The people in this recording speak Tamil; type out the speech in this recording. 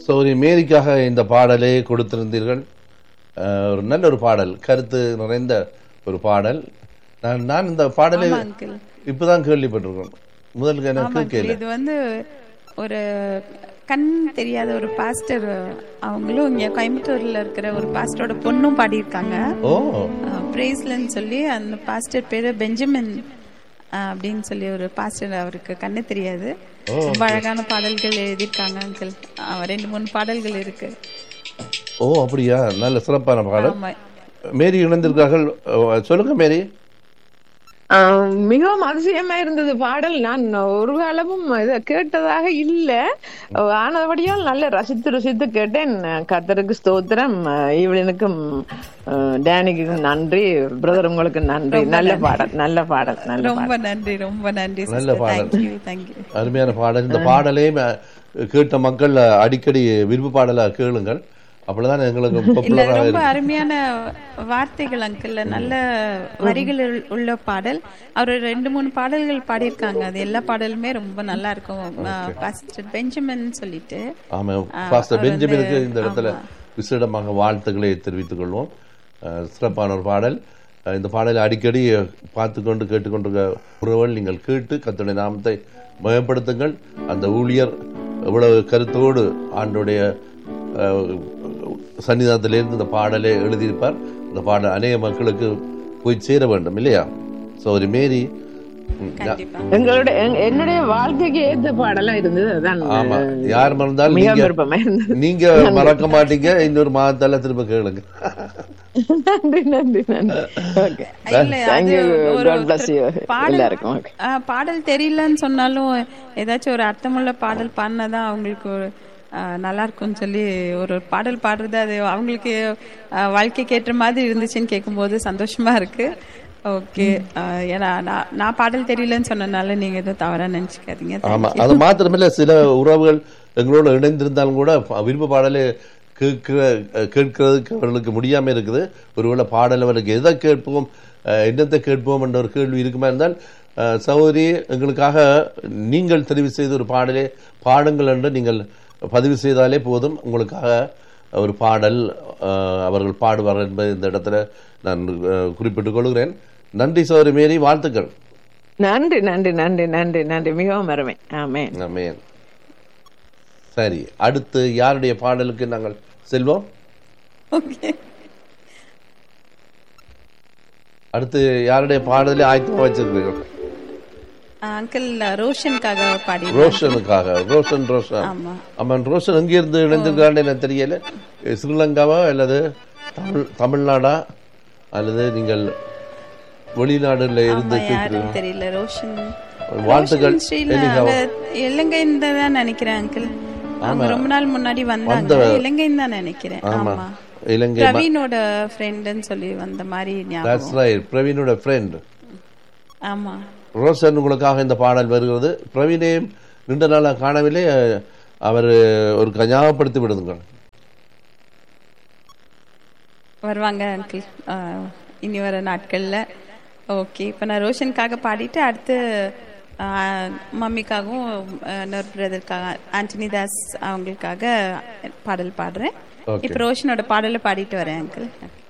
சௌரி மேரிக்காக இந்த பாடலை கொடுத்திருந்தீர்கள் அஹ், ஒரு நல்ல ஒரு பாடல் கருத்து நிறைந்த ஒரு பாடல் நான் நான் இந்த பாடலை ஆமா அங்கிள் இப்பதான் கேள்விப்பட்டிருக்கேன் முதலுக்கு ஆமா எனக்கு அங்கிள் கேள்வி இது வந்து ஒரு கண் தெரியாத ஒரு பாஸ்டர் அவங்களும் இங்க கோயம்புத்தூர்ல இருக்கிற ஒரு பாஸ்டரோட பொண்ணும் பாடியிருக்காங்க ஓ பிரேஸ்லன்னு சொல்லி அந்த பாஸ்டர் பேரு பெஞ்சமின் அஹ், அப்படின்னு சொல்லி ஒரு பாஸ்டர் அவருக்கு கண்ணு தெரியாது ரொம்ப அழகான பாடல்கள் எழுதியிருக்காங்க அங்கிள் ரெண்டு மூணு பாடல்கள் இருக்கு ஓ அப்படியா நல்ல சிறப்பான பாடல் ஆமா மேரி இணைந்திருக்கார்கள் அஹ், சொல்லுங்க மேரி ஆஹ் மிகவும் அதிசயமா இருந்தது பாடல் நான் ஒரு காலமும் இதை கேட்டதாக இல்ல ஆனபடியால் நல்ல ரசித்து ரசித்து கேட்டேன் கர்த்தருக்கு ஸ்தோத்திரம் ஈவலினுக்கும் டேனிக்கும் நன்றி பிரதர் உங்களுக்கு நன்றி நல்ல பாடல் நல்ல பாடல் நல்ல பாடல் ரொம்ப நன்றி ரொம்ப நன்றி நல்ல பாடல். தேங்க்யூ தேங்க்யூ அருமையான பாடல் இந்த பாடலையும் அஹ், கேட்ட மக்கள் அடிக்கடி விருப்பு பாடலா கேளுங்கள் அப்பதான் எங்களுக்கு இல்ல பாப்புலராக ரொம்ப இருக்கும் அருமையான வார்த்தைகள் அங்கிள் நல்ல வரிகள் உள்- உள்ள பாடல் அவர் ரெண்டு மூணு பாடல்கள் பாடியிருக்காங்க அது எல்லா பாடலுமே ரொம்ப நல்லா இருக்கும் பாஸ்டர் பெஞ்சமின் சொல்லிட்டு ஆமா ஆ, பாஸ்டர் அவர் பெஞ்சமினுக்கு வந்து- இந்த இடத்துல விசேடமாக வாழ்த்துக்களை தெரிவித்துக் கொள்வோம் அஹ், சிறப்பான ஒரு பாடல் அஹ், இந்த பாடலை அடிக்கடி பார்த்து கொண்டு கேட்டுக்கொண்டிருக்க உறவுகள் நீங்கள் கேட்டு கத்துடைய நாமத்தை மயப்படுத்துங்கள் அந்த ஊழியர் எவ்வளவு கருத்தோடு ஆண்டுடைய அஹ், சன்னிதானத்திலிருந்து இந்த பாடலை எழுதியிருப்பார் இந்த பாடல் அநேக மக்களுக்கு போய் சேர வேண்டும் இல்லையா ஸோ ஒரு மேரி ம், கண்டிப்பா எங்களுடைய எங்க- என்னுடைய வாழ்க்கைக்கு ஏத்த பாடலா இருந்தது அதான் ஆமா யார் மறந்தாலும் மிக நீங்க விருப்பமா இருந்தது நீங்க மறக்க மாட்டீங்க இன்னொரு மாதத்தால திரும்ப கேளுங்க நன்றி நன்றி நன்றி ஓகே இல்ல Thank அது you. ஒரு God bless you. பாடல் எல்லாருக்கும் okay. ஆ, பாடல் தெரியலன்னு சொன்னாலும் ஏதாச்சும் ஒரு அர்த்தமுள்ள பாடல் பாடினாதான் அவங்களுக்கு ஒரு, ஆ, நல்லா இருக்கும்னு சொல்லி ஒரு பாடல் பாடுறது அது அவங்களுக்கு ஆ, வாழ்க்கைக்கு ஏற்ற மாதிரி இருந்துச்சுன்னு கேட்கும்போது சந்தோஷமா இருக்கு ஓகே ஏன்னா நான் நான் பாடல் தெரியலன்னு சொன்னனால நீங்க எதுவும் தவறா நினைச்சுக்காதீங்க ஆமா அது மாத்திரமில்ல சில உறவுகள் எங்களோட இணைந்திருந்தாலும் கூட ப- விருப்ப பாடலை கேட்கிற கேட்கறதுக்கு அவர்களுக்கு முடியாம இருக்குது ஒருவேளை பாடல் அவருக்கு எதை கேட்போம் அஹ், என்னத்தை கேட்போம் என்ற ஒரு கேள்வி இருக்குமா இருந்தால் அஹ், சகோதரி எங்களுக்காக நீங்கள் தெரிவு செய்த ஒரு பாடலே பாடுங்கள் என்று நீங்கள் பதிவு செய்தாலே போதும் உங்களுக்காக ஒரு பாடல் அஹ், அவர்கள் பாடுவார் என்பதை இந்த இடத்துல நான் அஹ், குறிப்பிட்டுக் கொள்கிறேன் நன்றி சகோதரி மேரி வாழ்த்துக்கள் நன்றி நன்றி நன்றி நன்றி நன்றி மிகவும் அருமை ஆமென் ஆமென் சரி அடுத்து யாருடைய பாடலுக்கு நாங்கள் செல்வோம் ஓகே அடுத்து யாருடைய பாடலை ஆயத்தமா வச்சிருக்கீர்கள் அங்கிள் ரோஷனுக்காக பாடி ரோஷனுக்காக ரோஷன் ரோஷன் ஆமா ஆமாம் ரோஷன் எங்க இருந்து இணைந்திருக்கான்னு எனக்கு தெரியல எ, ஸ்ரீலங்காவா அல்லது தமிழ் தமிழ்நாடா அல்லது நீங்கள் வெளிநாடுல இருந்து ஆமா, யாருன்னு தெரியல ரோஷன் வாழ்த்துக்கள் ரோஷன் ஸ்ரீல அவங்க இலங்கைன்னு தான் நினைக்கிறேன் அங்கிள் அவங்க ரொம்ப நாள் முன்னாடி வந்தாங்க இலங்கைன்னு தான் நினைக்கிறேன் ஆமா இலங்கை பிரவீனோட ஃப்ரெண்டுன்னு சொல்லி வந்த மாதிரி ஞாபகம் That's right. பிரவீனோட ஃப்ரெண்ட் ஆமா ரோஷன் உங்களுக்காக இந்த பாடல் வருகிறது பிரவீனையும் நீண்ட நாளாக காணவில்லை அஹ், அவர் ஒரு ஞாபகப்படுத்தி விடுங்கள் வருவாங்க அங்கிள் இனி வர நாட்கள்ல ஓகே இப்போ நான் ரோஷனுக்காக பாடிட்டு அடுத்து ஆ, மம்மிக்காகவும் ஆ, இன்னொரு பிரதருக்காக ஆண்டனி தாஸ் அவங்களுக்காக பாடல் பாடுறேன் Okay. இப்போ ரோஷனோட பாடலை பாடிட்டு வரேன் அங்கிள்